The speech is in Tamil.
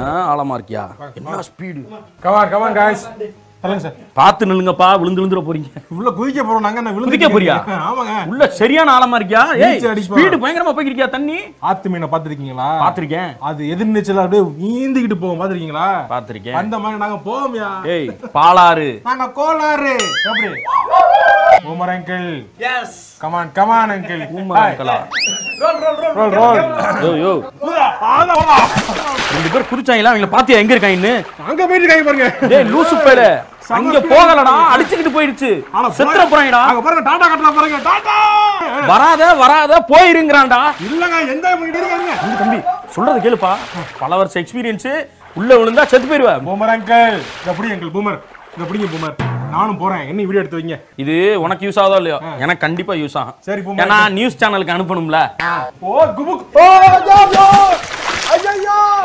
ஆழமா இருக்கியா என்ன ஸ்பீடு கமான் கமான் காய்ஸ் சொல்லுங்க சார் பார்த்து நில்லுங்கப்பா விழுந்து விழுந்துட போறீங்க உள்ள குதிக்க போறோம் நாங்க என்ன விழுந்து குதிக்க போறியா? ஆமாங்க உள்ள சரியான ஆழமா இருக்கியா ஏய் நீச்சல் அடிப்பா. ஸ்பீடு பயங்கரமா போய்க்கிறியா தண்ணி ஆத்து மீனை பாத்திருக்கீங்களா பாத்திருக்கேன் அது எதிர்நீச்சல் அப்படியே நீந்திக்கிட்டு போவோம் பாத்திருக்கீங்களா பாத்திருக்கேன் அந்த மாதிரி நாங்க போவோம்யா ஏய் பாலாறு நாங்க கோளாறு எப்படி boomer uncle yes come on come on uncle பூமரங்களா ரோல் ரோல் யோ யோ ரெண்டு பேர் குதிச்சாங்களா அவங்கள பாத்தியா எங்க இருக்காங்கன்னு அங்க போயிட்டு இருக்காங்க பாருங்க டேய் லூசு பேரு அங்க போகலடா அடிச்சுக்கிட்டு போயிடுச்சு ஆனா செத்துற போறாங்கடா அங்க பாருங்க டாடா கட்டல பாருங்க டாடா வராத வராத போயிருங்கறான்டா இல்லங்க என்ஜாய் பண்ணிட்டு இருக்காங்க தம்பி, தம்பி சொல்றது கேளுப்பா பல வருஷம் எக்ஸ்பீரியன்ஸ் உள்ள விழுந்தா செத்து போயிருவ பூமர் அங்கிள் இந்த பிடி அங்கிள் பூமர் இந்த பிடிங்க பூமர் நானும் போறேன் என்ன வீடியோ எடுத்து வைங்க இது உனக்கு யூஸ் ஆகுதோ இல்லையோ எனக்கு கண்டிப்பா யூஸ் ஆகும் சரி பூமர் ஏன்னா நியூஸ் சேனலுக்கு அனுப்பணும்ல ஓ குபுக் ஓ ஜோ ஜோ